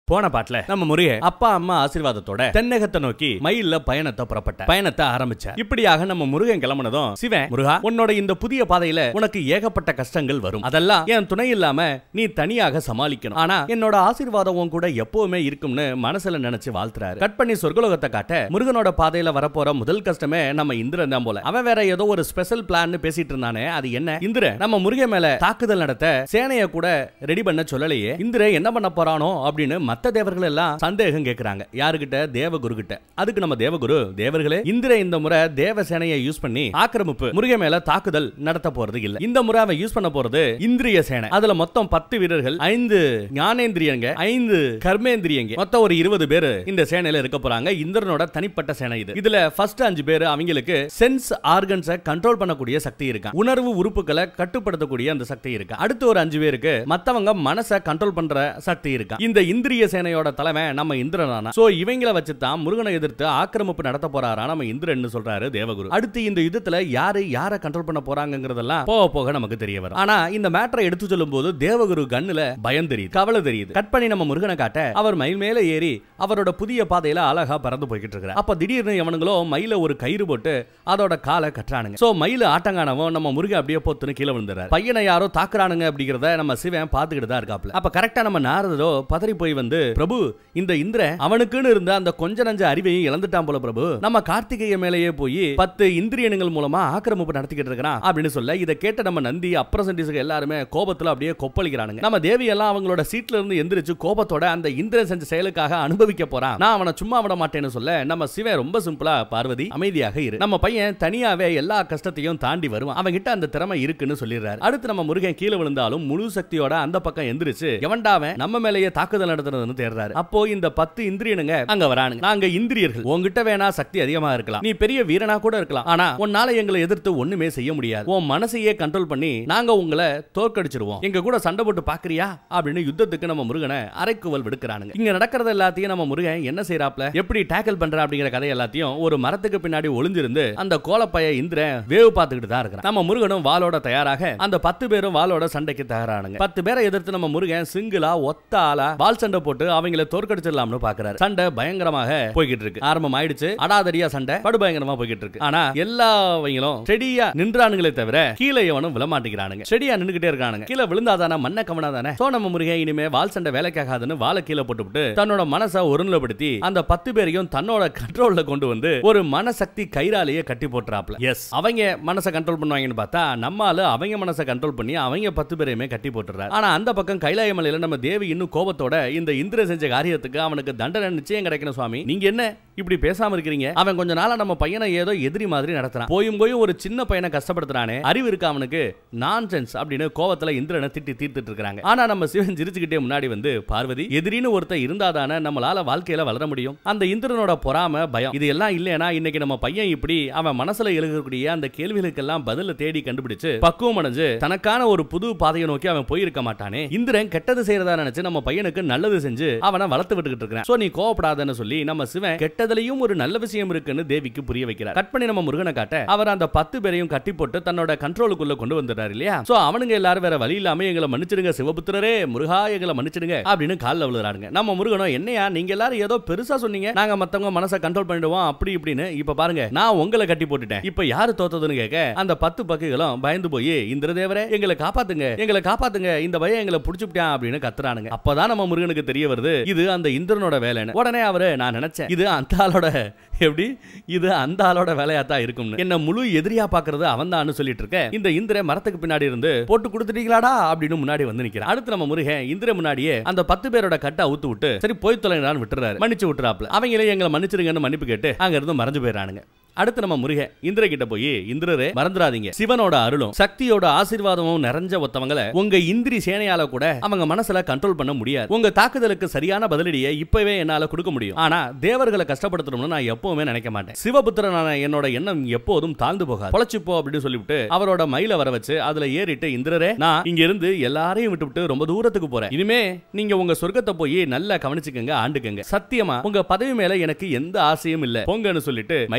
போன பாட்டுல நம்ம முருக அப்பா அம்மா ஆசீர்வாதத்தோட தென்னகத்தை நோக்கி மயில்ல பயணத்தை புறப்பட்ட பயணத்தை ஆரம்பிச்ச இப்படியாக நம்ம முருகன் கிளம்புனதும் சிவன் முருகா உன்னோட இந்த புதிய பாதையில உனக்கு ஏகப்பட்ட கஷ்டங்கள் வரும் அதெல்லாம் என் துணை இல்லாம நீ தனியாக சமாளிக்கணும் ஆனா என்னோட ஆசீர்வாதம் உன் கூட எப்பவுமே இருக்கும்னு மனசுல நினைச்சு வாழ்த்துறாரு கட் பண்ணி சொர்க்கலோகத்தை காட்ட முருகனோட பாதையில வரப்போற முதல் கஷ்டமே நம்ம இந்திரன் தான் போல அவன் வேற ஏதோ ஒரு ஸ்பெஷல் பிளான் பேசிட்டு இருந்தானே அது என்ன இந்திரன் நம்ம முருகன் மேல தாக்குதல் நடத்த சேனைய கூட ரெடி பண்ண சொல்லலையே இந்திரன் என்ன பண்ண போறானோ அப்படின்னு மத்த தேவர்கள் எல்லாம் சந்தேகம் கேக்குறாங்க யாருகிட்ட தேவகுரு கிட்ட அதுக்கு நம்ம தேவகுரு தேவர்களே இந்திர இந்த முறை தேவ சேனையை யூஸ் பண்ணி ஆக்கிரமிப்பு முருகன் மேல தாக்குதல் நடத்த போறது இல்ல இந்த முறை அவன் யூஸ் பண்ண போறது இந்திரிய சேனை அதுல மொத்தம் பத்து வீரர்கள் ஐந்து ஞானேந்திரியங்க ஐந்து கர்மேந்திரியங்க மொத்தம் ஒரு இருபது பேர் இந்த சேனையில இருக்க போறாங்க இந்திரனோட தனிப்பட்ட சேனை இது இதுல ஃபர்ஸ்ட் அஞ்சு பேர் அவங்களுக்கு சென்ஸ் ஆர்கன்ஸை கண்ட்ரோல் பண்ணக்கூடிய சக்தி இருக்கா உணர்வு உறுப்புகளை கட்டுப்படுத்தக்கூடிய அந்த சக்தி இருக்கு அடுத்து ஒரு அஞ்சு பேருக்கு மத்தவங்க மனசை கண்ட்ரோல் பண்ற சக்தி இருக்கா இந்த இந்திரிய சேனையோட தலைமை நம்ம இந்திரனானா சோ இவங்கள வச்சு தான் முருகனை எதிர்த்து ஆக்கிரமிப்பு நடத்த போறாரா நம்ம இந்திரன் சொல்றாரு தேவகுரு அடுத்து இந்த யுத்தத்துல யாரு யாரை கண்ட்ரோல் பண்ண போறாங்கிறதெல்லாம் போக போக நமக்கு தெரிய வரும் ஆனா இந்த மேட்டரை எடுத்து சொல்லும் போது தேவகுரு கண்ணுல பயம் தெரியுது கவலை தெரியுது கட் பண்ணி நம்ம முருகனை காட்ட அவர் மயில் மேல ஏறி அவரோட புதிய பாதையில அழகா பறந்து போய்கிட்டு இருக்கிறார் அப்ப திடீர்னு எவனுங்களோ மயில ஒரு கயிறு போட்டு அதோட காலை கட்டுறானுங்க சோ மயில் ஆட்டங்கானவன் நம்ம முருகன் அப்படியே பொத்துன்னு கீழே விழுந்துறாரு பையனை யாரோ தாக்குறானுங்க அப்படிங்கறத நம்ம சிவன் பாத்துக்கிட்டு தான் இருக்காப்ல அப்ப கரெக்டா நம்ம நாரதரோ பதறி போய் வந்து பிரபு இந்த இந்திர அவனுக்குன்னு இருந்த அந்த கொஞ்ச நஞ்ச அறிவையும் இழந்துட்டான் போல பிரபு நம்ம கார்த்திகேய மேலேயே போய் பத்து இந்திரியங்கள் மூலமா ஆக்கிரமிப்பு நடத்திக்கிட்டு இருக்கிறான் அப்படின்னு சொல்ல இதை கேட்ட நம்ம நந்தி அப்ரசன்டிஸுக்கு எல்லாருமே கோபத்துல அப்படியே கொப்பளிக்கிறானுங்க நம்ம தேவி எல்லாம் அவங்களோட சீட்ல இருந்து எந்திரிச்சு கோபத்தோட அந்த இந்திரன் செஞ்ச செயலுக்காக அனுபவிக்க போறான் நான் அவனை சும்மா விட மாட்டேன்னு சொல்ல நம்ம சிவன் ரொம்ப சிம்பிளா பார்வதி அமைதியாக இரு நம்ம பையன் தனியாவே எல்லா கஷ்டத்தையும் தாண்டி வருவான் அவன் கிட்ட அந்த திறமை இருக்குன்னு சொல்லிடுறாரு அடுத்து நம்ம முருகன் கீழே விழுந்தாலும் முழு சக்தியோட அந்த பக்கம் எந்திரிச்சு எவன்டாவன் நம்ம மேலேயே தாக்குதல் நடத்துறதுன்னு தேடுறாரு அப்போ இந்த பத்து இந்திரியனுங்க அங்க வரானுங்க நாங்க இந்திரியர்கள் உன்கிட்ட வேணா சக்தி அதிகமா இருக்கலாம் நீ பெரிய வீரனா கூட இருக்கலாம் ஆனா உன்னால எங்களை எதிர்த்து ஒண்ணுமே செய்ய முடியாது உன் மனசையே கண்ட்ரோல் பண்ணி நாங்க உங்களை தோற்கடிச்சிருவோம் எங்க கூட சண்டை போட்டு பாக்குறியா அப்படின்னு யுத்தத்துக்கு நம்ம முருகனை அரைக்குவல் விடுக்கிறானுங்க இங்க நடக்கிறது எல்லாத்தையும் நம்ம முருகன் என்ன செய்யறாப்ல எப்படி டேக்கிள் பண்ற அப்படிங்கிற கதை எல்லாத்தையும் ஒரு மரத்துக்கு பின்னாடி ஒளிஞ்சிருந்து அந்த கோலப்பைய இந்திரன் வேவு பார்த்துக்கிட்டு தான் இருக்கிறான் நம்ம முருகனும் வாளோட தயாராக அந்த பத்து பேரும் வாளோட சண்டைக்கு தயாரானுங்க பத்து பேரை எதிர்த்து நம்ம முருகன் சிங்கிளா ஒத்த ஆளா வால் சண்டை போட்டு அவங்கள தோற்கடிச்சிடலாம்னு பாக்குறாரு சண்டை பயங்கரமாக போய்கிட்டு இருக்கு ஆரம்பம் ஆயிடுச்சு அடாதடியா சண்டை படு பயங்கரமா போய்கிட்டு இருக்கு ஆனா எல்லாவங்களும் ஸ்டெடியா நின்றானுங்களே தவிர கீழே எவனும் விழமாட்டேங்கிறானுங்க ஸ்டெடியா நின்னுகிட்டே இருக்கானுங்க கீழே விழுந்தாதானே மண்ண கவனாதானே சோ நம்ம முருகன் இனிமே வால் சண்டை வேலைக்காகாதுன்னு வாழை கீழே போட்டுவிட்டு தன்னோட மனசை ஒருநிலைப்படுத்தி அந்த பத்து பேரையும் தன்னோட கண்ட்ரோல்ல கொண்டு வந்து ஒரு மனசக்தி கைராலேயே கட்டி போட்டுறாப்ல எஸ் அவங்க மனசை கண்ட்ரோல் பண்ணுவாங்கன்னு பார்த்தா நம்மால அவங்க மனசை கண்ட்ரோல் பண்ணி அவங்க பத்து பேரையுமே கட்டி போட்டுறாரு ஆனா அந்த பக்கம் கைலாய மலையில நம்ம தேவி இன்னும் கோபத்தோட இந்த இந்திர செஞ்ச காரியத்துக்கு அவனுக்கு தண்டனை நிச்சயம் கிடைக்கணும் சுவாமி நீங்க என்ன இப்படி பேசாம இருக்கிறீங்க அவன் கொஞ்ச நாளா நம்ம பையனை ஏதோ எதிரி மாதிரி நடத்துறான் போயும் போயும் ஒரு சின்ன பையனை கஷ்டப்படுத்துறானே அறிவு இருக்கு அவனுக்கு நான்சென்ஸ் அப்படின்னு கோவத்துல இந்திரனை திட்டி தீர்த்துட்டு இருக்காங்க ஆனா நம்ம சிவன் சிரிச்சுக்கிட்டே முன்னாடி வந்து பார்வதி எதிரின்னு ஒருத்தர் இருந்தாதானே நம்மளால வாழ்க்கையில வளர முடியும் அந்த இந்திரனோட பொறாம பயம் இது எல்லாம் இல்லையா இன்னைக்கு நம்ம பையன் இப்படி அவன் மனசுல எழுகக்கூடிய அந்த கேள்விகளுக்கெல்லாம் பதில தேடி கண்டுபிடிச்சு பக்குவம் அடைஞ்சு தனக்கான ஒரு புது பாதையை நோக்கி அவன் போயிருக்க மாட்டானே இந்திரன் கெட்டது செய்யறதா நினைச்சு நம்ம பையனுக்கு நல்லது செஞ்சு அவனை வளர்த்து விட்டுக்கிட்டு இருக்கிறான் சோ நீ கோவப்படாதன்னு சொல்லி நம்ம சிவன் கெட்டதுலயும் ஒரு நல்ல விஷயம் இருக்குன்னு தேவிக்கு புரிய வைக்கிறார் கட் பண்ணி நம்ம முருகனை காட்ட அவர் அந்த பத்து பேரையும் கட்டி போட்டு தன்னோட கண்ட்ரோலுக்குள்ள கொண்டு வந்துடுறாரு இல்லையா சோ அவனுங்க எல்லாரும் வேற வழி இல்லாம எங்களை மன்னிச்சிடுங்க சிவபுத்திரரே முருகா எங்களை மன்னிச்சிடுங்க அப்படின்னு காலில் விழுறாருங்க நம்ம முருகனும் என்னையா நீங்க எல்லாரும் ஏதோ பெருசா சொன்னீங்க நாங்க மத்தவங்க மனசை கண்ட்ரோல் பண்ணிடுவோம் அப்படி இப்படின்னு இப்ப பாருங்க நான் உங்களை கட்டி போட்டுட்டேன் இப்ப யாரு தோத்ததுன்னு கேட்க அந்த பத்து பக்குகளும் பயந்து போய் இந்திரதேவரே எங்களை காப்பாத்துங்க எங்களை காப்பாத்துங்க இந்த பையன் எங்களை புடிச்சுட்டான் அப்படின்னு கத்துறானுங்க அப்பதான் நம்ம முருகனுக்கு தெரிய வருது இது அந்த இந்திரனோட வேலைன்னு உடனே அவரு நான் நினைச்சேன் இது அந்த ஆளோட எப்படி இது அந்த ஆளோட வேலையா தான் இருக்கும்னு என்ன முழு எதிரியா பாக்குறது அவன் தான் சொல்லிட்டு இருக்க இந்த இந்திர மரத்துக்கு பின்னாடி இருந்து போட்டு கொடுத்துட்டீங்களாடா அப்படின்னு முன்னாடி வந்து நிக்கிறான் அடுத்து நம்ம முருகன் இந்திர முன்னாடியே அந்த பத்து பேரோட கட்டை அவுத்து விட்டு சரி போய் தொலைங்கடான்னு விட்டுறாரு மன்னிச்சு விட்டுறாப்ல அவங்களே எங்களை மன்னிச்சிருங்கன்னு மன்னிப்பு கேட்டு அங்க இருந்து மறைஞ்சு போயிடறானுங்க அடுத்து நம்ம முருக இந்திர கிட்ட போய் இந்திரரே மறந்துடாதீங்க சிவனோட அருளும் சக்தியோட ஆசீர்வாதமும் நிறைஞ்ச ஒத்தவங்கள உங்க இந்திரி சேனையால கூட அவங்க மனசுல கண்ட்ரோல் பண்ண முடியாது உங்க தாக்குதலுக்கு சரியான பதிலடியை இப்பவே என்னால கொடுக்க முடியும் ஆனா தேவர்களை கஷ்டப்படுத்தணும்னு நான் எப்பவுமே நினைக்க மாட்டேன் சிவபுத்திரனான என்னோட எண்ணம் எப்போதும் தாழ்ந்து போகாது பொழைச்சுப்போ அப்படின்னு சொல்லிவிட்டு அவரோட மயில வர வச்சு அதுல ஏறிட்டு இந்திரரே நான் இங்க இருந்து எல்லாரையும் விட்டுவிட்டு ரொம்ப தூரத்துக்கு போறேன் இனிமே நீங்க உங்க சொர்க்கத்தை போய் நல்லா கவனிச்சுக்கங்க ஆண்டுக்கங்க சத்தியமா உங்க பதவி மேல எனக்கு எந்த ஆசையும் இல்ல போங்கன்னு சொல்லிட்டு மயில் மேல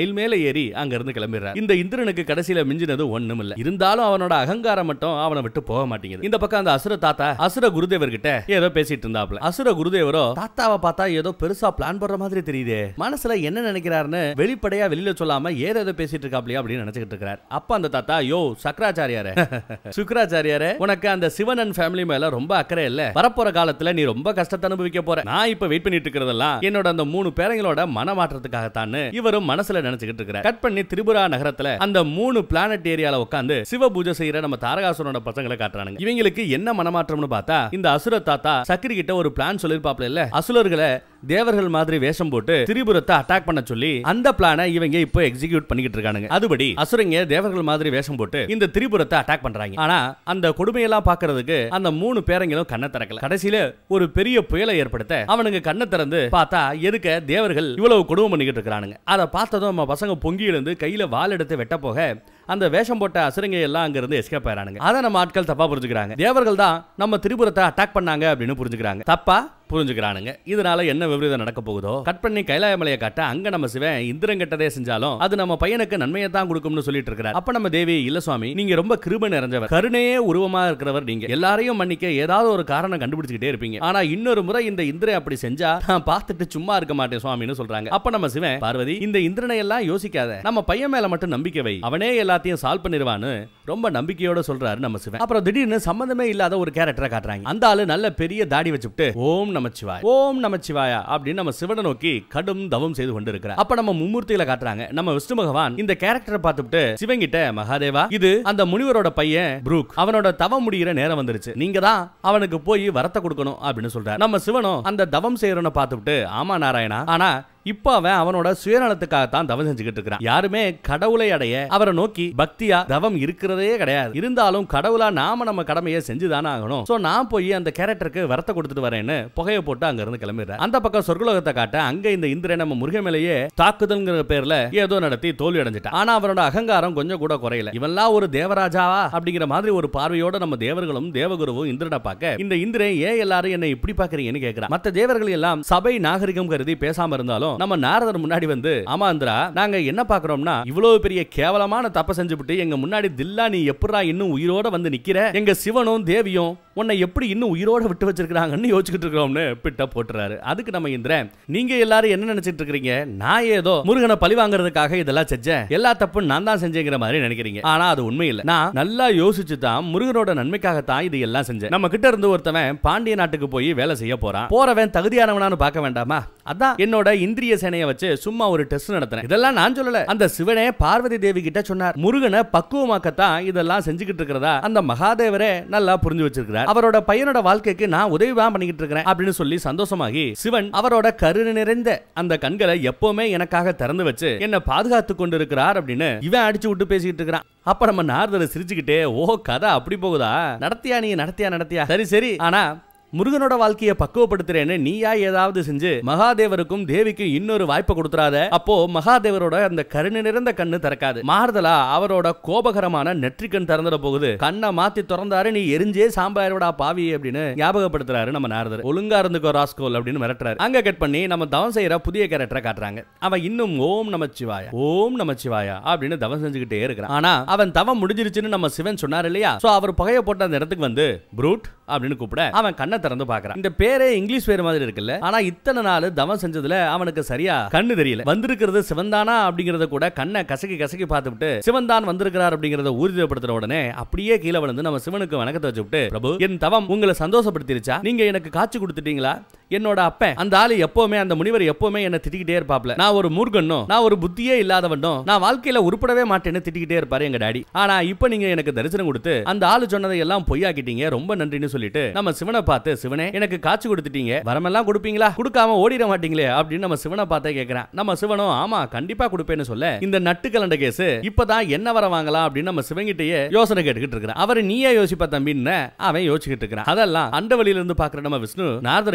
ஏறி அங்க இருந்து கிளம்பிடுறார் இந்த இந்திரனுக்கு கடைசியில மிஞ்சினது ஒண்ணும் இல்ல இருந்தாலும் அவனோட அகங்காரம் மட்டும் அவனை விட்டு போக மாட்டேங்குது இந்த பக்கம் அந்த அசுர தாத்தா அசுர குருதேவர் கிட்ட ஏதோ பேசிட்டு இருந்தாப்ல அசுர குருதேவரோ தாத்தாவை பார்த்தா ஏதோ பெருசா பிளான் பண்ற மாதிரி தெரியுதே மனசுல என்ன நினைக்கிறாருன்னு வெளிப்படையா வெளியில சொல்லாம ஏதோ ஏதோ பேசிட்டு இருக்காப்லையா அப்படின்னு நினைச்சுக்கிட்டு இருக்காரு அப்ப அந்த தாத்தா யோ சக்கராச்சாரியாரே சுக்கராச்சாரியாரே உனக்கு அந்த சிவனன் ஃபேமிலி மேல ரொம்ப அக்கறை இல்ல வரப்போற காலத்துல நீ ரொம்ப கஷ்டத்தை அனுபவிக்க போற நான் இப்ப வெயிட் பண்ணிட்டு இருக்கிறதெல்லாம் என்னோட அந்த மூணு பேரங்களோட மனமாற்றத்துக்காகத்தான் இவரும் மனசுல நினைச்சுக்கிட்டு இருக்கிறார் கட் பண்ணி திரிபுரா நகரத்துல அந்த மூணு பிளானட் ஏரியால உட்காந்து சிவ பூஜை செய்யற நம்ம தாரகாசுரனோட பசங்களை காட்டுறானுங்க இவங்களுக்கு என்ன மனமாற்றம்னு பார்த்தா இந்த அசுர தாத்தா சக்கரி கிட்ட ஒரு பிளான் சொல்லிருப்பாப்ல இல்ல அசுரர்களை தேவர்கள் மாதிரி வேஷம் போட்டு திரிபுரத்தை அட்டாக் பண்ண சொல்லி அந்த பிளானை இவங்க இப்போ எக்ஸிக்யூட் பண்ணிக்கிட்டு இருக்கானுங்க அதுபடி அசுரங்க தேவர்கள் மாதிரி வேஷம் போட்டு இந்த திரிபுரத்தை அட்டாக் பண்றாங்க ஆனா அந்த கொடுமையெல்லாம் பாக்குறதுக்கு அந்த மூணு பேரங்களும் கண்ணை திறக்கல கடைசியில ஒரு பெரிய புயலை ஏற்படுத்த அவனுங்க கண்ணை திறந்து பார்த்தா எதுக்க தேவர்கள் இவ்வளவு கொடுமை பண்ணிக்கிட்டு இருக்கானுங்க அதை பார்த்ததும் நம்ம பசங்க பொங்கி எழுந்து கையில வாள் எடுத்து வெட்ட போக அந்த வேஷம் போட்ட அசுரங்க எல்லாம் அங்க இருந்து எஸ்கேப் ஆயிரானுங்க அதை நம்ம ஆட்கள் தப்பா புரிஞ்சுக்கிறாங்க தேவர்கள் தான் நம்ம திரிபுரத்தை அட்டாக் பண்ணாங்க அப்படின்னு புரிஞ்சுக்கிறாங்க தப்பா புரிஞ்சுக்கிறானுங்க இதனால என்ன விபரீதம் நடக்க போகுதோ கட் பண்ணி கைலாய மலையை காட்ட அங்க நம்ம சிவன் இந்திரன் கெட்டதே செஞ்சாலும் அது நம்ம பையனுக்கு நன்மையை தான் கொடுக்கும்னு சொல்லிட்டு இருக்கிறார் அப்ப நம்ம தேவி இல்ல சுவாமி நீங்க ரொம்ப கிருபை நிறைஞ்சவர் கருணையே உருவமா இருக்கிறவர் நீங்க எல்லாரையும் மன்னிக்க ஏதாவது ஒரு காரணம் கண்டுபிடிச்சுக்கிட்டே இருப்பீங்க ஆனா இன்னொரு முறை இந்த இந்திரன் அப்படி செஞ்சா நான் பார்த்துட்டு சும்மா இருக்க மாட்டேன் சுவாமின்னு சொல்றாங்க அப்ப நம்ம சிவன் பார்வதி இந்த இந்திரனை எல்லாம் யோசிக்காத நம்ம பையன் மேல மட்டும் நம்பிக்கை வை அவனே எல்லாத்தையும் சால்வ் பண்ணிடுவான்னு ரொம்ப நம்பிக்கையோட சொல்றாரு நம்ம சிவன் அப்புறம் திடீர்னு சம்பந்தமே இல்லாத ஒரு கேரக்டரை காட்டுறாங்க அந்த ஆளு நல்ல பெரிய தாடி வச்சுட்டு ஓம் நமச்சிவாய் ஓம் நமச்சிவாயா அப்படின்னு நம்ம சிவனை நோக்கி கடும் தவம் செய்து கொண்டிருக்கிறார் அப்ப நம்ம மும்மூர்த்தியில காட்டுறாங்க நம்ம விஷ்ணு பகவான் இந்த கேரக்டரை பார்த்துட்டு சிவங்கிட்ட மகாதேவா இது அந்த முனிவரோட பையன் புரூக் அவனோட தவம் முடிகிற நேரம் வந்துருச்சு நீங்க தான் அவனுக்கு போய் வரத்தை கொடுக்கணும் அப்படின்னு சொல்றாரு நம்ம சிவனும் அந்த தவம் செய்யறவனை பார்த்துட்டு ஆமா நாராயணா ஆனா இப்போ அவன் அவனோட சுயநலத்துக்காகத்தான் தவம் செஞ்சுக்கிட்டு இருக்கிறான் யாருமே கடவுளை அடைய அவரை நோக்கி பக்தியா தவம் இருக்கிறதே கிடையாது இருந்தாலும் கடவுளா நாம நம்ம கடமையை செஞ்சுதானே ஆகணும் சோ நான் போய் அந்த கேரக்டருக்கு வரத்தை கொடுத்துட்டு வரேன்னு புகையை போட்டு அங்க இருந்து கிளம்பிடுறேன் அந்த பக்கம் சொர்க்கலோகத்தை காட்ட அங்க இந்த இந்திரன் நம்ம முருகன் மேலேயே தாக்குதல்ங்கிற பேர்ல ஏதோ நடத்தி தோல்வி அடைஞ்சிட்டான் ஆனா அவனோட அகங்காரம் கொஞ்சம் கூட குறையல இவன்லாம் ஒரு தேவராஜாவா அப்படிங்கிற மாதிரி ஒரு பார்வையோட நம்ம தேவர்களும் தேவகுருவும் இந்திரனை பார்க்க இந்த இந்திரன் ஏன் எல்லாரும் என்ன இப்படி பாக்குறீங்கன்னு கேக்குறான் மத்த தேவர்கள் எல்லாம் சபை நாகரிகம் கருதி பேசாம இருந்தாலும் நம்ம நாரதர் முன்னாடி வந்து ஆமா இந்திரா நாங்க என்ன பாக்குறோம்னா இவ்வளவு பெரிய கேவலமான தப்ப செஞ்சுபிட்டு எங்க முன்னாடி தில்லா நீ எப்படா இன்னும் உயிரோட வந்து நிக்கிற எங்க சிவனும் தேவியும் உன்னை எப்படி இன்னும் உயிரோட விட்டு வச்சிருக்காங்கன்னு யோசிச்சுக்கிட்டு இருக்கிறோம்னு பிட்ட போட்டுறாரு அதுக்கு நம்ம இந்திரன் நீங்க எல்லாரும் என்ன நினைச்சிட்டு இருக்கீங்க நான் ஏதோ முருகனை பழி வாங்குறதுக்காக இதெல்லாம் செஞ்சேன் எல்லா தப்பும் நான் தான் செஞ்சேங்கிற மாதிரி நினைக்கிறீங்க ஆனா அது உண்மை இல்ல நான் நல்லா யோசிச்சு தான் முருகனோட நன்மைக்காகத்தான் இது எல்லாம் செஞ்சேன் நம்ம கிட்ட இருந்து ஒருத்தவன் பாண்டிய நாட்டுக்கு போய் வேலை செய்ய போறான் போறவன் தகுதியானவனான்னு பார்க்க வேண்டாமா அதான் என்னோட இந்திரிய சேனையை வச்சு சும்மா ஒரு டெஸ்ட் நடத்தினேன் இதெல்லாம் நான் சொல்லல அந்த சிவனே பார்வதி தேவி கிட்ட சொன்னார் முருகனை பக்குவமாக்கத்தான் இதெல்லாம் செஞ்சுக்கிட்டு இருக்கிறதா அந்த மகாதேவரே நல்லா புரிஞ்சு வச்சிருக்கிறார் அவரோட பையனோட வாழ்க்கைக்கு நான் உதவி தான் பண்ணிக்கிட்டு இருக்கிறேன் அப்படின்னு சொல்லி சந்தோஷமாகி சிவன் அவரோட கருணை நிறைந்த அந்த கண்களை எப்பவுமே எனக்காக திறந்து வச்சு என்ன பாதுகாத்து கொண்டு இருக்கிறார் அப்படின்னு இவன் அடிச்சு விட்டு பேசிக்கிட்டு இருக்கிறான் அப்ப நம்ம நாரதர் சிரிச்சுக்கிட்டே ஓ கதை அப்படி போகுதா நடத்தியா நீ நடத்தியா நடத்தியா சரி சரி ஆனா முருகனோட வாழ்க்கையை பக்குவப்படுத்துறேன்னு நீயா ஏதாவது செஞ்சு மகாதேவருக்கும் தேவிக்கும் இன்னொரு வாய்ப்பை கொடுத்துறாத அப்போ மகாதேவரோட அந்த கருணை நிறைந்த கண்ணு திறக்காது மாறுதலா அவரோட கோபகரமான நெற்றிக்கண் திறந்துட போகுது கண்ணை மாத்தி திறந்தாரு நீ எரிஞ்சே சாம்பாரோட பாவி அப்படின்னு ஞாபகப்படுத்துறாரு நம்ம நாரதர் ஒழுங்கா இருந்துக்கோ ராஸ்கோல் அப்படின்னு மிரட்டுறாரு அங்க கட் பண்ணி நம்ம தவம் செய்யற புதிய கேரக்டரை காட்டுறாங்க அவன் இன்னும் ஓம் நமச்சிவாயா ஓம் நமச்சிவாயா அப்படின்னு தவம் செஞ்சுக்கிட்டே இருக்கிறான் ஆனா அவன் தவம் முடிஞ்சிருச்சுன்னு நம்ம சிவன் சொன்னார் இல்லையா சோ அவர் புகைய போட்ட அந்த இடத்துக்கு வந்து ப்ரூட் அப்படின்னு கூப்பிட அவன் கண்ணை திறந்து பாக்குறான் இந்த பேரே இங்கிலீஷ் பேர் மாதிரி இருக்குல்ல ஆனா இத்தனை நாள் தவம் செஞ்சதுல அவனுக்கு சரியா கண்ணு தெரியல வந்திருக்கிறது சிவன்தானா அப்படிங்கறத கூட கண்ணை கசக்கி கசக்கி பார்த்துட்டு சிவன்தான் வந்திருக்கிறார் அப்படிங்கறத ஊர்ஜிதப்படுத்துற உடனே அப்படியே கீழே விழுந்து நம்ம சிவனுக்கு வணக்கத்தை வச்சுட்டு பிரபு என் தவம் உங்களை சந்தோஷப்படுத்திருச்சா நீங்க எனக்கு காட்சி கொடுத்துட்டீங்களா என்னோட அப்பன் அந்த ஆளு எப்பவுமே அந்த முனிவர் எப்பவுமே என்ன திட்டிக்கிட்டே இருப்பாப்ல நான் ஒரு மூர்கனும் நான் ஒரு புத்தியே இல்லாதவனும் நான் வாழ்க்கையில உருப்படவே மாட்டேன்னு திட்டிக்கிட்டே இருப்பாரு எங்க டாடி ஆனா இப்போ நீங்க எனக்கு தரிசனம் கொடுத்து அந்த ஆளு சொன்னதை எல்லாம் பொய்யாக்கிட்டீங்க ரொம்ப நன்றின்னு சொல்லிட்டு நம்ம சிவனை பார்த்து சிவனே எனக்கு காட்சி கொடுத்துட்டீங்க வரமெல்லாம் கொடுப்பீங்களா கொடுக்காம ஓடிட மாட்டீங்களே அப்படின்னு நம்ம சிவனை பார்த்தே கேட்கிறேன் நம்ம சிவனும் ஆமா கண்டிப்பா கொடுப்பேன்னு சொல்ல இந்த நட்டு கலண்ட கேஸ் இப்பதான் என்ன வர வாங்கலாம் அப்படின்னு நம்ம சிவங்கிட்டயே யோசனை கேட்டுக்கிட்டு இருக்கிறான் அவர் நீயே யோசிப்பா தம்பின்னு அவன் யோசிச்சுக்கிட்டு இருக்கிறான் அதெல்லாம் அந்த வழியில இருந்து பாக்குற நம்ம விஷ்ணு நாரதர் கிட்ட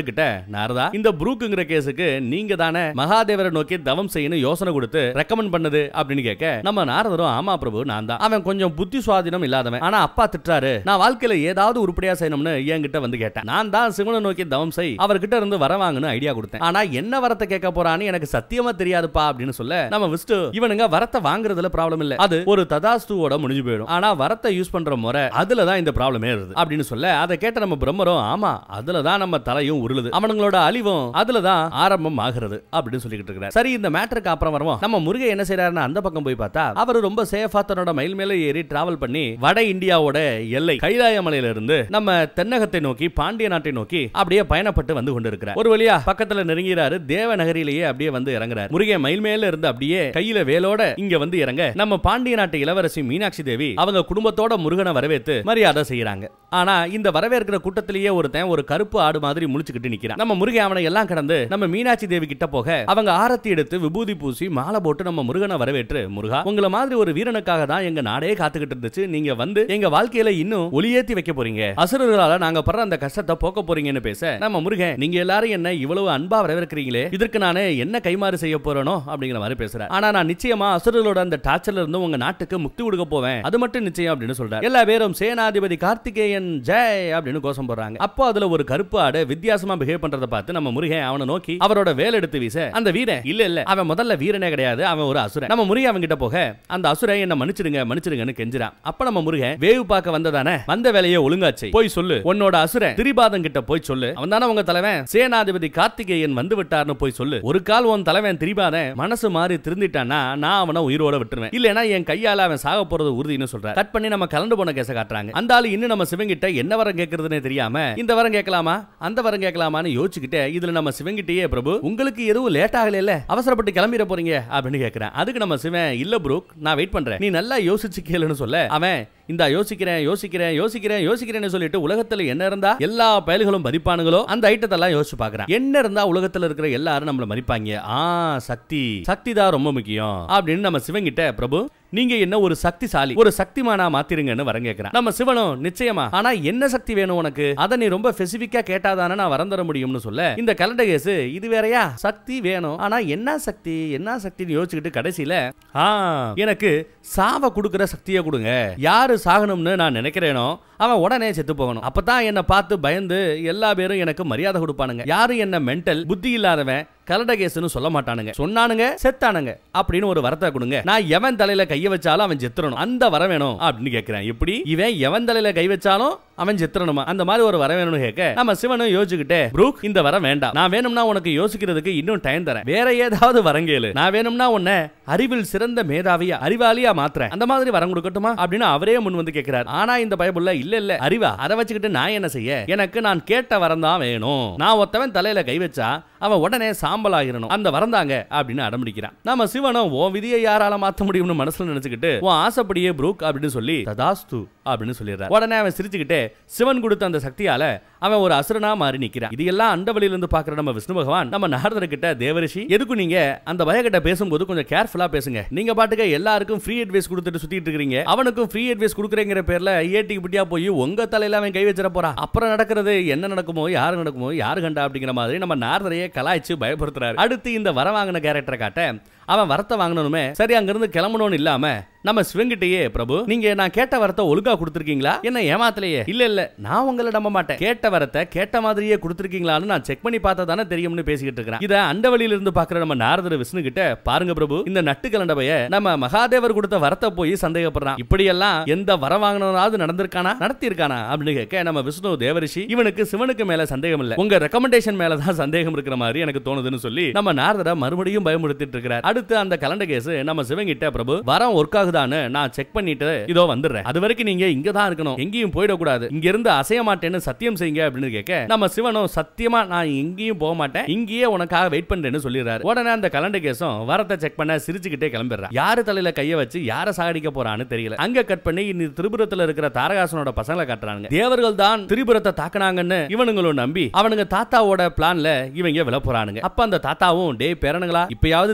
நாரதா இந்த புரூக்குங்கிற கேஸுக்கு நீங்க தானே மகாதேவரை நோக்கி தவம் செய்யணும் யோசனை கொடுத்து ரெக்கமெண்ட் பண்ணது அப்படின்னு கேட்க நம்ம நாரதரும் ஆமா பிரபு நான் தான் அவன் கொஞ்சம் புத்தி சுவாதீனம் இல்லாதவன் ஆனா அப்பா திட்டுறாரு நான் வாழ்க்கையில ஏதாவது உருப்படியா செய்யணும்னு என்கிட்ட வந்து கேட்டேன் நான் தான் சிவனை நோக்கி தவம் செய் அவர்கிட்ட இருந்து வர வாங்கன்னு ஐடியா கொடுத்தேன் ஆனா என்ன வரத்தை கேட்க போறான்னு எனக்கு சத்தியமா தெரியாதுப்பா அப்படின்னு சொல்ல நம்ம விஸ்டு இவனுங்க வரத்தை வாங்குறதுல ப்ராப்ளம் இல்ல அது ஒரு ததாஸ்துவோட முடிஞ்சு போயிடும் ஆனா வரத்தை யூஸ் பண்ற முறை அதுல தான் இந்த ப்ராப்ளமே வருது அப்படின்னு சொல்ல அதை கேட்ட நம்ம பிரம்மரும் ஆமா அதுல தான் நம்ம தலையும் உருளுது அவனுங்களோட அழிவும் அதுல தான் ஆரம்பம் ஆகிறது அப்படின்னு சொல்லிக்கிட்டு இருக்கிறார் சரி இந்த மேட்டருக்கு அப்புறம் வருவோம் நம்ம முருகை என்ன செய்யறாருன்னு அந்த பக்கம் போய் பார்த்தா அவர் ரொம்ப சேஃபா தன்னோட மயில் மேல ஏறி டிராவல் பண்ணி வட இந்தியாவோட எல்லை கைலாய மலையில இருந்து நம்ம தென்னகத்தை நோக்கி பாண்டிய நாட்டை நோக்கி அப்படியே பயணப்பட்டு வந்து கொண்டிருக்கிறார் ஒரு வழியா பக்கத்துல நெருங்கிறாரு தேவநகரிலேயே அப்படியே வந்து இறங்குறார் முருகன் மயில் மேல இருந்து அப்படியே கையில வேலோட இங்க வந்து இறங்க நம்ம பாண்டிய நாட்டு இளவரசி மீனாட்சி தேவி அவங்க குடும்பத்தோட முருகனை வரவேற்று மரியாதை செய்யறாங்க ஆனா இந்த வரவேற்கிற கூட்டத்திலேயே ஒருத்தன் ஒரு கருப்பு ஆடு மாதிரி முழிச்சுக்கிட்டு நிக்கிறான் நம்ம முருகன் அவனை எல்லாம் கடந்து நம்ம மீனாட்சி தேவி கிட்ட போக அவங்க ஆரத்தி எடுத்து விபூதி பூசி மாலை போட்டு நம்ம முருகனை வரவேற்று முருகா உங்கள மாதிரி ஒரு வீரனுக்காக தான் எங்க நாடே காத்துக்கிட்டு இருந்துச்சு நீங்க வந்து எங்க வாழ்க்கையில இன்னும் ஒளியேத்தி வைக்க போறீங்க அசுரர்களால நாங்க படுற அந்த கஷ்டத்தை போக்க போறீங்கன்னு பேச நம்ம முருகன் நீங்க எல்லாரும் என்ன இவ்வளவு அன்பா வரவேற்கிறீங்களே இதற்கு நானே என்ன கைமாறு செய்ய போறேனோ அப்படிங்கிற மாதிரி பேசுறேன் ஆனா நான் நிச்சயமா அசுரர்களோட அந்த டார்ச்சர்ல இருந்து உங்க நாட்டுக்கு முக்தி கொடுக்க போவேன் அது மட்டும் நிச்சயம் அப்படின்னு சொல்றாரு எல்லா பேரும் சேனாதிபதி கார்த்திகேயன் ஜெய் அப்படின்னு கோஷம் போடுறாங்க அப்போ அதுல ஒரு கருப்பு ஆடு வித்தியாசமா பிஹேவ் பண்றத பார்த்து நம்ம முருகன் அவனை நோக்கி அவரோட வேல் எடுத்து வீச அந்த வீரன் இல்ல இல்ல அவன் முதல்ல வீரனே கிடையாது அவன் ஒரு அசுரன் நம்ம முருகன் அவன் கிட்ட போக அந்த அசுரன் என்ன மன்னிச்சிடுங்க மன்னிச்சிடுங்கன்னு கெஞ்சுறான் அப்ப நம்ம முருகன் வேவு பார்க்க வந்ததானே வந்த வேலையை ஒழுங்காச்சு போய் சொல்லு உன்னோட அசுரன் திரிபாதம் கிட்ட போய் சொல்லு அவன் தானே உங்க தலைவன் சேனாதிபதி கார்த்திகேயன் வந்து விட்டார்னு போய் சொல்லு ஒரு கால் உன் தலைவன் திரிபாதன் மனசு மாறி திருந்திட்டானா நான் அவனை உயிரோட விட்டுருவேன் இல்லனா என் கையால அவன் சாக போறது உறுதின்னு சொல்றான் கட் பண்ணி நம்ம கலந்து போன கேச காட்டுறாங்க அந்த ஆளு இன்னும் நம்ம சிவங்கிட்ட என்ன வரம் கேட்கறதுனே தெரியாம இந்த வரம் கேட்கலாமா அந்த வரம் கேட்கலாமான்னு யோசிச்சுக்கிட்டே இதுல நம்ம சிவங்கிட்டயே பிரபு உங்களுக்கு எதுவும் லேட் ஆகல அவசரப்பட்டு கிளம்பிட போறீங்க அப்படின்னு கேட்கிறேன் அதுக்கு நம்ம சிவன் இல்ல ப்ரூக் நான் வெயிட் பண்றேன் நீ நல்லா யோசிச்சு கேளுன்னு சொல்ல அவன் இந்த யோசிக்கிறேன் யோசிக்கிறேன் யோசிக்கிறேன் யோசிக்கிறேன்னு சொல்லிட்டு உலகத்துல என்ன இருந்தா எல்லா பயல்களும் மதிப்பானுங்களோ அந்த ஐட்டத்தை எல்லாம் யோசிச்சு பாக்குறான் என்ன இருந்தா உலகத்துல இருக்கிற எல்லாரும் நம்மள மதிப்பாங்க ஆ சக்தி சக்தி தான் ரொம்ப முக்கியம் அப்படின்னு நம்ம சிவங்கிட்ட பிரபு நீங்க என்ன ஒரு சக்திசாலி ஒரு சக்திமானா மாத்திருங்கன்னு வரம் கேட்கிறேன் நம்ம சிவனும் நிச்சயமா ஆனா என்ன சக்தி வேணும் உனக்கு அதை நீ ரொம்ப ஸ்பெசிபிக்கா கேட்டாதானே நான் வரம் தர முடியும்னு சொல்ல இந்த கலண்ட கேஸ் இது வேறயா சக்தி வேணும் ஆனா என்ன சக்தி என்ன சக்தின்னு யோசிச்சுக்கிட்டு கடைசியில ஆ எனக்கு சாவ கொடுக்கிற சக்தியை கொடுங்க யாரு சாகணும்னு நான் நினைக்கிறேனோ அவன் உடனே செத்து போகணும் அப்பதான் என்ன பார்த்து பயந்து எல்லா பேரும் எனக்கு மரியாதை கொடுப்பானுங்க யாரும் என்ன மென்டல் புத்தி இல்லாதவன் கலடகேஸ்னு சொல்ல மாட்டானுங்க சொன்னானுங்க செத்தானுங்க அப்படின்னு ஒரு வரத்தை கொடுங்க நான் எவன் தலையில கைய வச்சாலும் அவன் செத்துறணும் அந்த வர வேணும் அப்படின்னு கேட்கிறேன் இப்படி இவன் எவன் தலையில கை வச்சாலும் அவன் செத்துறணுமா அந்த மாதிரி ஒரு வர வேணும்னு கேட்க நம்ம சிவனும் யோசிச்சுக்கிட்டே ப்ரூக் இந்த வரம் வேண்டாம் நான் வேணும்னா உனக்கு யோசிக்கிறதுக்கு இன்னும் டைம் தரேன் வேற ஏதாவது வரங்கேளு நான் வேணும்னா உன்னை அறிவில் சிறந்த மேதாவியா அறிவாளியா மாத்துறேன் அந்த மாதிரி வரம் கொடுக்கட்டுமா அப்படின்னு அவரே முன் வந்து கேட்கிறார் ஆனா இந்த பயபுள்ள இல்ல இல்ல அறிவா அதை வச்சுக்கிட்டு நான் என்ன செய்ய எனக்கு நான் கேட்ட வரம் தான் வேணும் நான் ஒருத்தவன் தலையில கை வச்சா அவன் உடனே சாம்பல் ஆகிரணும் அந்த வரந்தாங்க அப்படின்னு அடம்பிடிக்கிறான் நம்ம சிவனும் உன் விதியை யாரால மாத்த முடியும்னு மனசுல நினைச்சுக்கிட்டு உன் ஆசைப்படியே ப்ரூக் அப்படின்னு சொல்லி ததாஸ்து அப்படின்னு சொல்லிடுறான் உடனே அவன் சிரிச்சுக்கிட்டே சிவன் கொடுத்த அந்த சக்தியால அவன் ஒரு அசுரனா மாறி நிக்கிறான் இது எல்லாம் அண்டவெளியில இருந்து பாக்குற நம்ம விஷ்ணு பகவான் நம்ம நாரதர் கிட்ட தேவரிஷி எதுக்கும் நீங்க அந்த பயக்கிட்ட பேசும்போது கொஞ்சம் கேர்ஃபுல்லா பேசுங்க நீங்க பாட்டுக்க எல்லாருக்கும் ஃப்ரீ அட்வைஸ் கொடுத்துட்டு சுத்திட்டு இருக்கீங்க அவனுக்கும் ஃப்ரீ அட்வைஸ் கொடுக்குறேங்கிற பேர்ல ஏட்டிக்கு பிட்டியா போய் உங்க தலையில அவன் கை வச்சிட போறான் அப்புறம் நடக்கிறது என்ன நடக்குமோ யாரு நடக்குமோ யாரு கண்டா அப்படிங்கிற மாதிரி நம்ம நாரதரையே கலாய்ச்சு பயப்படுத்துறாரு அடுத்து இந்த வர வாங்கின கேரக்டரை காட்ட அவன் வரத்தை வாங்கணுமே சரி அங்கிருந்து கிளம்பணும்னு இல்லாம நம்ம சிவங்கிட்டயே பிரபு நீங்க நான் கேட்ட வரத்தை ஒழுங்கா கொடுத்துருக்கீங்களா என்ன ஏமாத்தலையே இல்ல இல்ல நான் உங்களை நம்ப மாட்டேன் கேட்ட வரத்தை கேட்ட மாதிரியே கொடுத்துருக்கீங்களான்னு நான் செக் பண்ணி பார்த்தா தானே தெரியும்னு பேசிக்கிட்டு இருக்கிறேன் இத அண்டவழியில இருந்து பாக்குற நம்ம நாரதர் விஷ்ணு கிட்ட பாருங்க பிரபு இந்த நட்டு கலண்டபைய நம்ம மகாதேவர் கொடுத்த வரத்தை போய் சந்தேகப்படுறான் இப்படி எல்லாம் எந்த வர வாங்கினாவது நடந்திருக்கானா நடத்தி இருக்கானா அப்படின்னு கேட்க நம்ம விஷ்ணு தேவரிஷி இவனுக்கு சிவனுக்கு மேல சந்தேகம் இல்ல உங்க ரெக்கமெண்டேஷன் மேல தான் சந்தேகம் இருக்கிற மாதிரி எனக்கு தோணுதுன்னு சொல்லி நம்ம நாரதரை மறுபடியும் பயமுறுத்திட்டு இருக்கிறார் அடுத்து அந்த கலண்ட கேஸ் நம்ம சிவங்கிட்ட பிரபு வரம் ஒர்க் ஆகுதான்னு நான் செக் பண்ணிட்டு இதோ வந்துடுறேன் அது வரைக்கும் நீங்க இங்க தான் இருக்கணும் எங்கேயும் போயிடக்கூடாது இங்க இருந்து அசைய மாட்டேன்னு சத்தியம் செய்யுங்க அப்படின்னு கேட்க நம்ம சிவனும் சத்தியமா நான் எங்கேயும் போக மாட்டேன் இங்கேயே உனக்காக வெயிட் பண்றேன்னு சொல்லிடுறாரு உடனே அந்த கலண்ட கேஸும் வரத்தை செக் பண்ண சிரிச்சுக்கிட்டே கிளம்பிடுறான் யாரு தலையில கைய வச்சு யார சாகடிக்க போறான்னு தெரியல அங்க கட் பண்ணி இந்த திரிபுரத்துல இருக்கிற தாரகாசனோட பசங்களை காட்டுறாங்க தேவர்கள் தான் திரிபுரத்தை தாக்குனாங்கன்னு இவனுங்களும் நம்பி அவனுங்க தாத்தாவோட பிளான்ல இவங்க விழ போறானுங்க அப்ப அந்த தாத்தாவும் டே பேரனுங்களா இப்பயாவது தெரிஞ்சுக்கங்கடா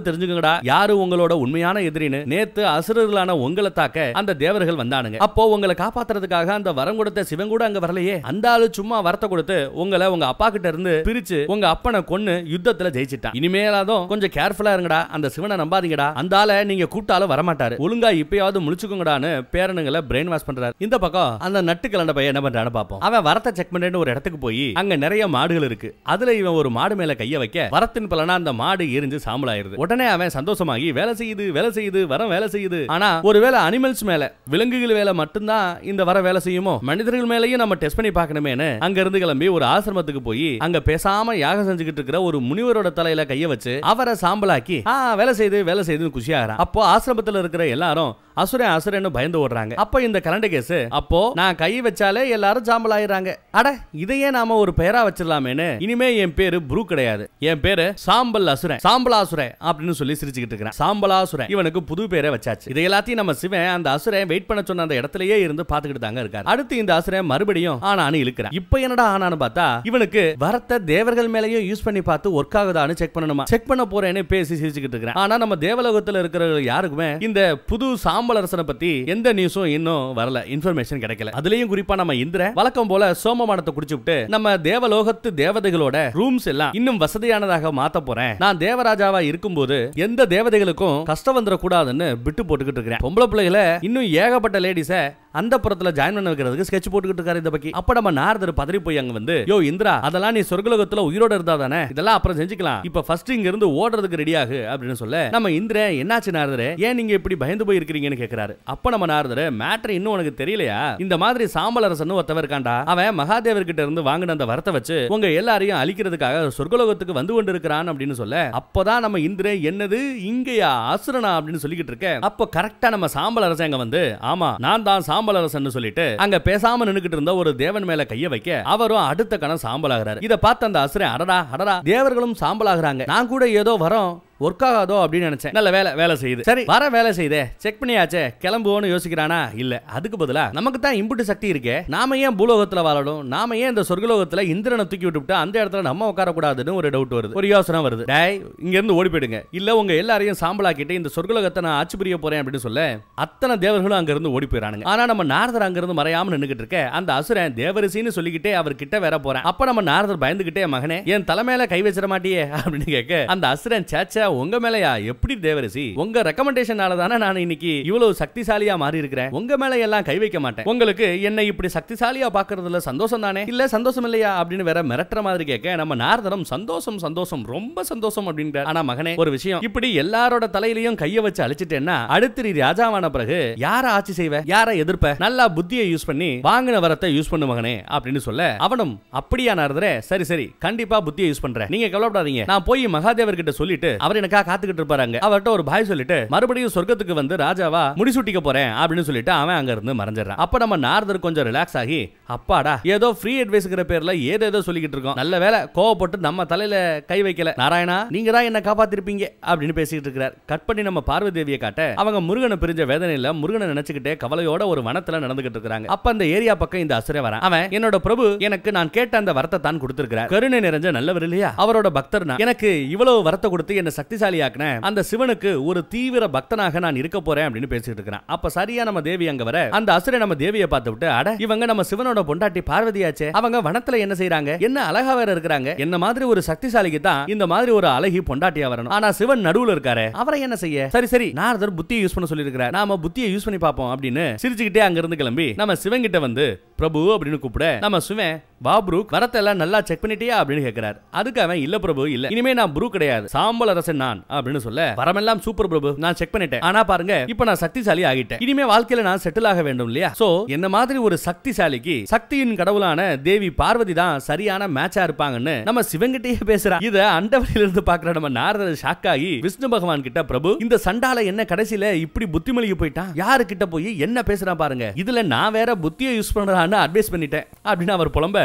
பாத்தீங்களாடா யாரு உங்களோட உண்மையான எதிரின்னு நேத்து அசுரர்களான உங்களை தாக்க அந்த தேவர்கள் வந்தானுங்க அப்போ உங்களை காப்பாத்துறதுக்காக அந்த வரம் கொடுத்த சிவன் கூட அங்க வரலையே அந்த ஆளு சும்மா வரத்தை கொடுத்து உங்களை உங்க அப்பா கிட்ட இருந்து பிரிச்சு உங்க அப்பனை கொன்னு யுத்தத்துல ஜெயிச்சிட்டான் இனிமேலாதும் கொஞ்சம் கேர்ஃபுல்லா இருங்கடா அந்த சிவனை நம்பாதீங்கடா அந்த ஆளை நீங்க கூப்பிட்டாலும் வரமாட்டாரு ஒழுங்கா இப்பயாவது முழிச்சுக்கோங்கடான்னு பேரனுங்களை பிரெயின் வாஷ் பண்றாரு இந்த பக்கம் அந்த நட்டு கலண்ட பையன் என்ன பண்றான்னு பாப்போம் அவன் வரத்தை செக் பண்ணிட்டு ஒரு இடத்துக்கு போய் அங்க நிறைய மாடுகள் இருக்கு அதுல இவன் ஒரு மாடு மேல கைய வைக்க வரத்தின் பலனா அந்த மாடு எரிஞ்சு சாம்பலாயிருது உடனே அவன் சந்தோஷமாகி வேலை செய்யுது வேலை செய்யுது வரம் வேலை செய்யுது ஆனா ஒருவேளை அனிமல்ஸ் மேல விலங்குகள் வேலை மட்டும்தான் இந்த வர வேலை செய்யுமோ மனிதர்கள் மேலயும் நம்ம டெஸ்ட் பண்ணி பார்க்கணுமேனு அங்க இருந்து கிளம்பி ஒரு ஆசிரமத்துக்கு போய் அங்க பேசாம யாகம் செஞ்சுக்கிட்டு இருக்கிற ஒரு முனிவரோட தலையில கைய வச்சு அவரை சாம்பலாக்கி ஆ வேலை செய்து வேலை செய்துன்னு குஷியாகிறான் அப்போ ஆசிரமத்துல இருக்கிற எல்லாரும் அசுரன் அசுரன்னு பயந்து ஓடுறாங்க அப்ப இந்த கலண்ட கேஸ் அப்போ நான் கை வச்சாலே எல்லாரும் சாம்பல் ஆயிடுறாங்க அட இதையே நாம ஒரு பெயரா வச்சிடலாமேன்னு இனிமே என் பேரு ப்ரூ கிடையாது என் பேரு சாம்பல் அசுரன் சாம்பலாசுரன் அப்படின்னு சொல்லி சிரிச்சுக்கிட்டு இருக்கிறேன் சாம்பலாசுரன் இவனுக்கு புது பேரை வச்சாச்சு இதை எல்லாத்தையும் நம்ம சிவன் அந்த அசுரன் வெயிட் பண்ண சொன்ன அந்த இடத்துலயே இருந்து பாத்துக்கிட்டு தாங்க இருக்காரு அடுத்து இந்த அசுரன் மறுபடியும் ஆனான்னு இழுக்கிறான் இப்ப என்னடா ஆனான்னு பார்த்தா இவனுக்கு வரத்த தேவர்கள் மேலயும் யூஸ் பண்ணி பார்த்து ஒர்க் ஆகுதான்னு செக் பண்ணணுமா செக் பண்ண போறேன்னு பேசி சிரிச்சுக்கிட்டு இருக்கிறேன் ஆனா நம்ம தேவலோகத்துல இருக்கிற யாருக்குமே இந்த புது சாம்பலரசனை பத்தி எந்த நியூஸும் இன்னும் வரல இன்ஃபர்மேஷன் கிடைக்கல அதுலயும் குறிப்பா நம்ம இந்திர வழக்கம் போல சோமமானத்தை குடிச்சுட்டு நம்ம தேவலோகத்து தேவதைகளோட ரூம்ஸ் எல்லாம் இன்னும் வசதியானதாக மாத்த போறேன் நான் தேவராஜாவா இருக்கும்போது எந்த தேவதைகளுக்கும் கஷ்டம் வந்துடக்கூடாதுன்னு விட்டு போட்டுக்கிட்டு இருக்கிறேன் பொம்பளை பிள்ளைகளை இன்னும் ஏகப்பட்ட லேடிஸ அந்த புறத்துல ஜாயின் பண்ண வைக்கிறதுக்கு ஸ்கெட்ச் போட்டுக்கிட்டு இருக்காரு இந்த பக்கி அப்ப நம்ம நாரதர் பதறி போய் அங்க வந்து யோ இந்திரா அதெல்லாம் நீ சொர்க்கலோகத்துல உயிரோட இருந்தா தானே இதெல்லாம் அப்புறம் செஞ்சுக்கலாம் இப்ப ஃபர்ஸ்ட் இங்க இருந்து ஓடுறதுக்கு ரெடி ஆகு அப்படின்னு சொல்ல நம்ம இந்திர என்னாச்சு நாரதரே ஏன் நீங்க இப்படி பயந்து போய் இருக்கிறீங்கன்னு கேக்குறாரு அப்ப நம்ம நாரதர் மேட்டர் இன்னும் உனக்கு தெரியலையா இந்த மாதிரி சாம்பலரசன் ஒருத்தவர் இருக்காண்டா அவன் மகாதேவர் கிட்ட இருந்து வாங்கின அந்த வரத்தை வச்சு உங்க எல்லாரையும் அழிக்கிறதுக்காக சொர்க்கலோகத்துக்கு வந்து கொண்டு இருக்கிறான் அப்படின்னு சொல்ல அப்பதான் நம்ம இந்திர என்னது இங்கயா அசுரனா அப்படின்னு சொல்லிக்கிட்டு இருக்க அப்போ கரெக்டா நம்ம சாம்பலரசன் அங்க வந்து ஆமா நான் தான் சாம்பலரசன் சொல்லிட்டு அங்க பேசாம நின்னுக்கிட்டு இருந்த ஒரு தேவன் மேல கைய வைக்க அவரும் அடுத்த கணம் சாம்பலாகிறாரு இத பார்த்த அந்த அசுரன் அடடா அடடா தேவர்களும் சாம்பலாகிறாங்க நான் கூட ஏதோ வரோம் ஒர்க் ஆகாதோ அப்படின்னு நினைச்சேன் நல்ல வேலை வேலை செய்யுது சரி வர வேலை செய்யுதே செக் பண்ணியாச்சே கிளம்புவோன்னு யோசிக்கிறானா இல்ல அதுக்கு பதிலா நமக்கு தான் இம்புட்டு சக்தி இருக்கே நாம ஏன் பூலோகத்துல வாழணும் நாம ஏன் இந்த சொர்க்கலோகத்துல இந்திரனை தூக்கி விட்டுவிட்டு அந்த இடத்துல நம்ம உட்கார கூடாதுன்னு ஒரு டவுட் வருது ஒரு யோசனை வருது டேய் இங்க இருந்து ஓடி போயிடுங்க இல்ல உங்க எல்லாரையும் சாம்பலாக்கிட்டு இந்த சொர்க்கலோகத்தை நான் ஆட்சி புரிய போறேன் அப்படின்னு சொல்ல அத்தனை தேவர்களும் அங்க இருந்து ஓடி போயிறானுங்க ஆனா நம்ம நாரதர் அங்க இருந்து மறையாம நின்னுகிட்டு இருக்க அந்த அசுரன் தேவரிசின்னு சொல்லிக்கிட்டே அவர் கிட்ட வேற போறேன் அப்ப நம்ம நாரதர் பயந்துகிட்டே மகனே என் தலைமையில கை வச்சிட மாட்டியே அப்படின்னு கேட்க அந்த அசுரன் சேச்சா உங்க மேலயா எப்படி தேவரிசி உங்க ரெக்கமெண்டேஷனால தானே நான் இன்னைக்கு இவ்வளவு சக்திசாலியா மாறி இருக்கிறேன் உங்க மேல எல்லாம் கை வைக்க மாட்டேன் உங்களுக்கு என்னை இப்படி சக்திசாலியா பாக்குறதுல சந்தோஷம் தானே இல்ல சந்தோஷம் இல்லையா அப்படின்னு வேற மிரட்டுற மாதிரி கேட்க நம்ம நாரதரம் சந்தோஷம் சந்தோஷம் ரொம்ப சந்தோஷம் அப்படின்ற ஆனா மகனே ஒரு விஷயம் இப்படி எல்லாரோட தலையிலயும் கைய வச்சு அழிச்சிட்டேன்னா அடுத்து நீ ராஜாவான பிறகு யார ஆட்சி செய்வ யார எதிர்ப்ப நல்லா புத்தியை யூஸ் பண்ணி வாங்கின வரத்தை யூஸ் பண்ணு மகனே அப்படின்னு சொல்ல அவனும் அப்படியா நாரதரே சரி சரி கண்டிப்பா புத்தியை யூஸ் பண்றேன் நீங்க கவலைப்படாதீங்க நான் போய் மகாதேவர் கிட்ட சொல்லிட்டு அவர் எனக்கா காத்துக்கிட்டு இருப்பாருங்க அவர்கிட்ட ஒரு பாய் சொல்லிட்டு மறுபடியும் சொர்க்கத்துக்கு வந்து ராஜாவா முடிசூட்டிக்க போறேன் அப்படின்னு சொல்லிட்டு அவன் அங்க இருந்து மறைஞ்சிடறான் அப்ப நம்ம நாரதர் கொஞ்சம் ரிலாக்ஸ் ஆகி அப்பாடா ஏதோ ஃப்ரீ அட்வைஸ்ங்கிற பேர்ல ஏதேதோ சொல்லிக்கிட்டு இருக்கோம் நல்ல வேலை கோவப்பட்டு நம்ம தலையில கை வைக்கல நாராயணா நீங்க தான் என்ன காப்பாத்திருப்பீங்க அப்படின்னு பேசிட்டு இருக்கிறார் கட் பண்ணி நம்ம பார்வதி தேவியை காட்ட அவங்க முருகனை பிரிஞ்ச வேதனையில முருகனை நினைச்சுக்கிட்டே கவலையோட ஒரு வனத்துல நடந்துகிட்டு இருக்காங்க அப்ப அந்த ஏரியா பக்கம் இந்த அசுரே வரான் அவன் என்னோட பிரபு எனக்கு நான் கேட்ட அந்த வரத்தை தான் கொடுத்திருக்கிறார் கருணை நிறைஞ்ச நல்லவர் இல்லையா அவரோட பக்தர் நான் எனக்கு இவ்வளவு வரத்தை கொடுத்து என்ன சக்திசாலி ஆக்கின அந்த சிவனுக்கு ஒரு தீவிர பக்தனாக நான் இருக்க போறேன் அப்படின்னு பேசிட்டு இருக்கிறான் அப்ப சரியா நம்ம தேவி அங்க வர அந்த அசுரன் நம்ம தேவியை பார்த்து விட்டு அட இவங்க நம்ம சிவனோட பொண்டாட்டி பார்வதியாச்சே அவங்க வனத்துல என்ன செய்றாங்க என்ன அழகா வேற இருக்கிறாங்க என்ன மாதிரி ஒரு சக்திசாலிக்கு தான் இந்த மாதிரி ஒரு அழகி பொண்டாட்டியா வரணும் ஆனா சிவன் நடுவுல இருக்காரு அவரை என்ன செய்ய சரி சரி நாரதர் புத்தியை யூஸ் பண்ண சொல்லியிருக்கிறார் நாம புத்தியை யூஸ் பண்ணி பார்ப்போம் அப்படின்னு சிரிச்சுக்கிட்டே அங்க இருந்து கிளம்பி நம்ம சிவன் கிட்ட வந்து பிரபு அப்படின்னு கூப்பிட நம்ம சிவன் வா ப்ரூக் வரத்தை எல்லாம் நல்லா செக் பண்ணிட்டியா அப்படின்னு கேட்கிறார் அதுக்கு அவன் இல்ல பிரபு இல்ல இனிமே நான் ப்ரூ கிடையாது சாம்பல் அரசன் நான் அப்படின்னு சொல்ல வரமெல்லாம் சூப்பர் பிரபு நான் செக் பண்ணிட்டேன் ஆனா பாருங்க இப்ப நான் சக்திசாலி ஆகிட்டேன் இனிமே வாழ்க்கையில நான் செட்டில் ஆக வேண்டும் இல்லையா சோ என்ன மாதிரி ஒரு சக்திசாலிக்கு சக்தியின் கடவுளான தேவி பார்வதி தான் சரியான மேட்சா இருப்பாங்கன்னு நம்ம சிவங்கிட்டயே பேசுறா இத அண்டவரியில இருந்து பாக்குற நம்ம நாரதர் ஷாக் ஆகி விஷ்ணு பகவான் கிட்ட பிரபு இந்த சண்டால என்ன கடைசியில இப்படி புத்திமொழிக்கு போயிட்டான் யாரு கிட்ட போய் என்ன பேசுறான் பாருங்க இதுல நான் வேற புத்தியை யூஸ் பண்றான்னு அட்வைஸ் பண்ணிட்டேன் அப்படின்னு அவர் புலம்ப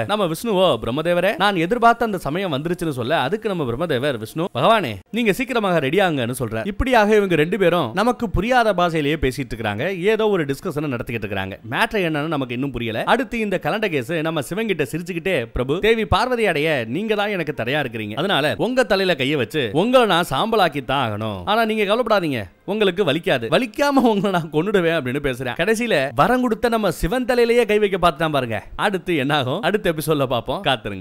நம்ம விஷ்ணுவோ பிரம்மதேவரே நான் எதிர்பார்த்த அந்த சமயம் வந்துருச்சுன்னு சொல்ல அதுக்கு நம்ம பிரம்மதேவர் விஷ்ணு பகவானே நீங்க சீக்கிரமாக ரெடியாங்கன்னு சொல்ற இப்படியாக இவங்க ரெண்டு பேரும் நமக்கு புரியாத பாஷையிலேயே பேசிட்டு இருக்காங்க ஏதோ ஒரு டிஸ்கஷன் நடத்திக்கிட்டு இருக்காங்க மேட்டர் என்னன்னு நமக்கு இன்னும் புரியல அடுத்து இந்த கலண்ட கேஸ் நம்ம சிவங்கிட்ட சிரிச்சுக்கிட்டே பிரபு தேவி பார்வதி அடைய நீங்க தான் எனக்கு தடையா இருக்கிறீங்க அதனால உங்க தலையில கைய வச்சு உங்களை நான் சாம்பலாக்கி தான் ஆகணும் ஆனா நீங்க கவலைப்படாதீங்க உங்களுக்கு வலிக்காது வலிக்காம உங்களை நான் கொன்னுடுவேன் அப்படின்னு பேசுறேன் கடைசியில வரம் கொடுத்த நம்ம சிவன் தலையிலேயே கை வைக்க பார்த்தான் பாருங்க அடுத்து என்ன ஆகும் அடுத்த எபிசோட்ல பார்ப்போம் காத்துருங்க